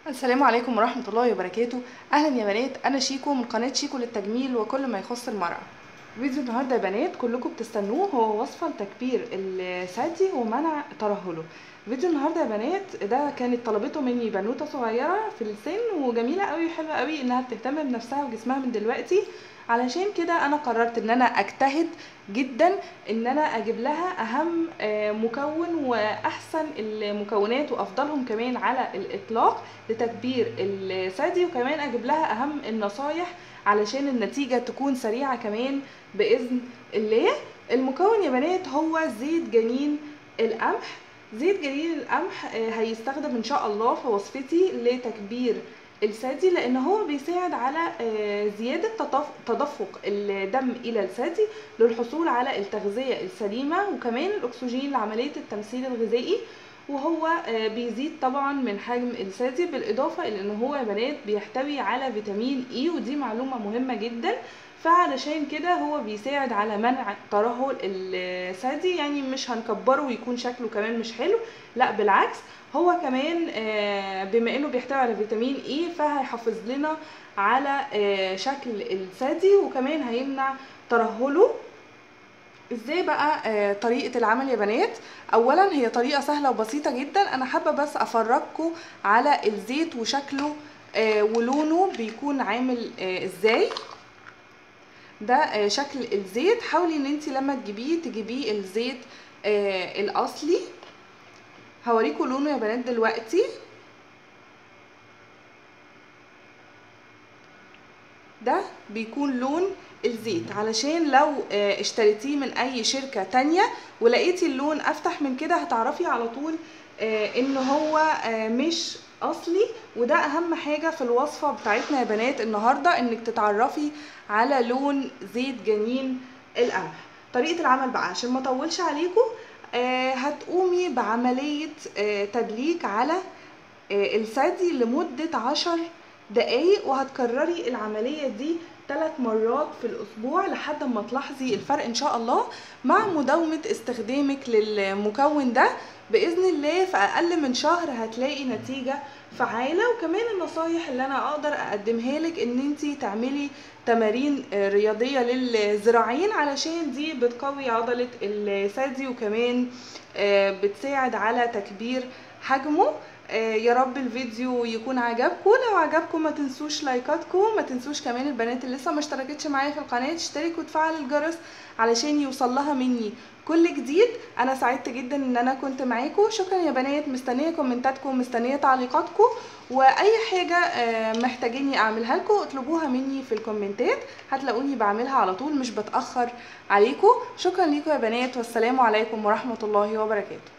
السلام عليكم ورحمة الله وبركاته أهلا يا بنات أنا شيكو من قناة شيكو للتجميل وكل ما يخص المرأة فيديو النهاردة يا بنات كلكم بتستنوه هو وصفة لتكبير الثدي ومنع ترهله فيديو النهارده يا بنات ده كانت طلبته مني بنوته صغيره في السن وجميله قوي وحلوه قوي انها بتهتم بنفسها وجسمها من دلوقتي علشان كده انا قررت ان انا اجتهد جدا ان انا اجيب لها اهم آه، مكون واحسن المكونات وافضلهم كمان على الاطلاق لتكبير الثدي وكمان اجيب لها اهم النصايح علشان النتيجه تكون سريعه كمان باذن الله المكون يا بنات هو زيت جنين القمح زيت جليل القمح آه، هيستخدم ان شاء الله في وصفتي لتكبير الثدي لان هو بيساعد على آه، زياده تدف- تدفق الدم الى الثدي للحصول على التغذيه السليمه وكمان الاكسجين لعمليه التمثيل الغذائي وهو آه، بيزيد طبعا من حجم الثدي بالاضافه الى ان هو يا بنات بيحتوي على فيتامين اي ودي معلومه مهمه جدا فعلشان كده هو بيساعد على منع ترهل الثدي يعني مش هنكبره ويكون شكله كمان مش حلو لا بالعكس هو كمان آه، بما انه بيحتوي على فيتامين اي فهيحافظ لنا على آه، شكل الثدي وكمان هيمنع ترهله ازاي بقى آه، طريقة العمل يا بنات اولا هي طريقة سهلة وبسيطة جدا انا حابة بس افرجكم على الزيت وشكله آه، ولونه بيكون عامل آه، ازاي ده آه، شكل الزيت حاولي ان انت لما تجيبيه تجيبيه الزيت آه، الاصلي هوريكم لونه يا بنات دلوقتي ده بيكون لون الزيت علشان لو آه، اشتريتيه من اي شركة تانية ولقيتي اللون افتح من كده هتعرفي على طول آه، ان هو آه، مش اصلي وده اهم حاجة في الوصفة بتاعتنا يا بنات النهاردة انك تتعرفي على لون زيت جنين القمح طريقة العمل بقى عشان ما اطولش عليكم آه، هتقومي بعملية آه، تدليك على آه، الثدي لمدة عشر دقايق وهتكرري العملية دي ثلاث مرات في الأسبوع لحد ما تلاحظي الفرق إن شاء الله مع مداومة استخدامك للمكون ده بإذن الله في أقل من شهر هتلاقي نتيجة فعالة وكمان النصايح اللي أنا أقدر أقدمها لك إن انتي تعملي تمارين آه، رياضية للذراعين علشان دي بتقوي عضلة الثدي وكمان آه، بتساعد على تكبير حجمه آه، يا رب الفيديو يكون عجبكم لو عجبكم ما تنسوش لايكاتكم ما تنسوش كمان البنات اللي لسه ما اشتركتش معايا في القناه تشترك وتفعل الجرس علشان يوصل لها مني كل جديد انا سعدت جدا ان انا كنت معاكم شكرا يا بنات مستنيه كومنتاتكم مستنيه تعليقاتكم واي حاجه آه، محتاجيني اعملها لكم اطلبوها مني في الكومنتات هتلاقوني بعملها على طول مش بتاخر عليكم شكرا ليكم يا بنات والسلام عليكم ورحمه الله وبركاته